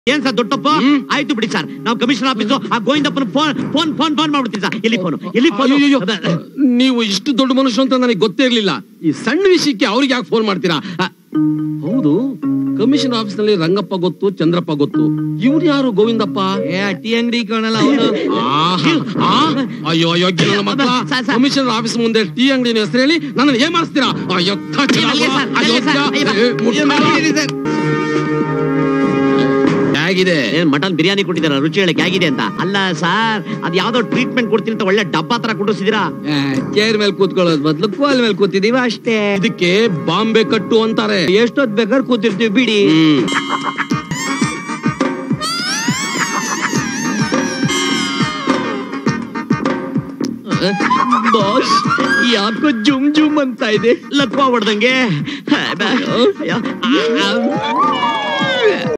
ಏನ್ ಸರ್ ದೊಡ್ಡಪ್ಪ ಆಯ್ತು ಬಿಡಿ ಸರ್ ನಾವು ಕಮಿಷನರ್ ಆಫೀಸ್ ಆ ಗೋವಿಂದಪ್ಪನ ಫೋನ್ ಫೋನ್ ಫೋನ್ ಫೋನ್ ಮಾಡ್ಬಿಡ್ತೀವಿ ಸರ್ ಎಲ್ಲಿ ಫೋನ್ ಎಲ್ಲಿ ಫೋನ್ ಅಯ್ಯಯ್ಯೋ, ನೀವು ಇಷ್ಟು ದೊಡ್ಡ ಮನುಷ್ಯರು ಅಂತ ನನಗೆ ಗೊತ್ತೇ ಇರ್ಲಿಲ್ಲ ಈ ಸಣ್ಣ ವಿಷಯಕ್ಕೆ ಅವ್ರಿಗೆ ಯಾಕೆ ಫೋನ್ ಮಾಡ್ತೀರಾ ಅ, ಹೌದು ಕಮಿಷನ್ ಆಫೀಸ್ ನಲ್ಲಿ ರಂಗಪ್ಪ ಗೊತ್ತು ಚಂದ್ರಪ್ಪ ಗೊತ್ತು ಇವ್ರು ಯಾರು ಗೋವಿಂದಪ್ಪ ಏ ಟೀ ಅಂಗಡಿ ಕಾಣಲ್ಲ ಅವನು ಆಹಾ, ಆ? ಅಯ್ಯೋ ಅಯ್ಯೋ ನನ್ನ ಮಕ್ಕಳ ಸರ್, ಸರ್. ಕಮಿಷನರ್ ಆಫೀಸ್ ಮುಂದೆ ಟೀ ಅಂಗಡಿ ಹೆಸರು ಹೇಳಿ ನನ್ನ ಏನ್ ಮಾಡಿಸ್ತೀರಾ ಅಯ್ಯೋ ಕಚ್ಚ ಅಲ್ಲೇ ಸರ್, ಅಯ್ಯೋ, ಅಲ್ಲೇ ಸರ್, ಅಯ್ಯೋ, ಏ, ಮುಟ್ಬೇಡ. ಹೇಗಿದೆ ಏನ್ ಮಟನ್ ಬಿರಿಯಾನಿ ಕೊಟ್ಟಿದಾರ ರುಚಿ ಹೇಳಕ್ ಆಗಿದೆ ಅಂತ ಅಲ್ಲ ಸರ್ ಅದ್ ಯಾವ್ದೋ ಟ್ರೀಟ್ಮೆಂಟ್ ಕೊಡ್ತೀನಿ ಅಂತ ಒಳ್ಳೆ ಡಬ್ಬಾ ತರ ಕೊಟ್ಟಿಸಿದಿರಾ ಚೇರ್ ಮೇಲೆ ಕೂತ್ಕೊಳ್ಳೋದ್ ಬದ್ಲು ಕೋಲ್ ಮೇಲೆ ಕೂತಿದೀವಿ ಅಷ್ಟೇ ಇದಕ್ಕೆ ಬಾಂಬೆ ಕಟ್ಟು ಅಂತಾರೆ ಎಷ್ಟೊತ್ ಬೇಕಾದ್ರೆ ಕೂತಿರ್ತೀವಿ ಬಿಡಿ ಹ್ಮ್ ಬಾಸ್ ಯಾಕೋ ಜುಮ್ ಜುಮ್ ಅಂತ ಇದೆ ಲಕ್ವಾ ಹೊಡ್ದಂಗೆ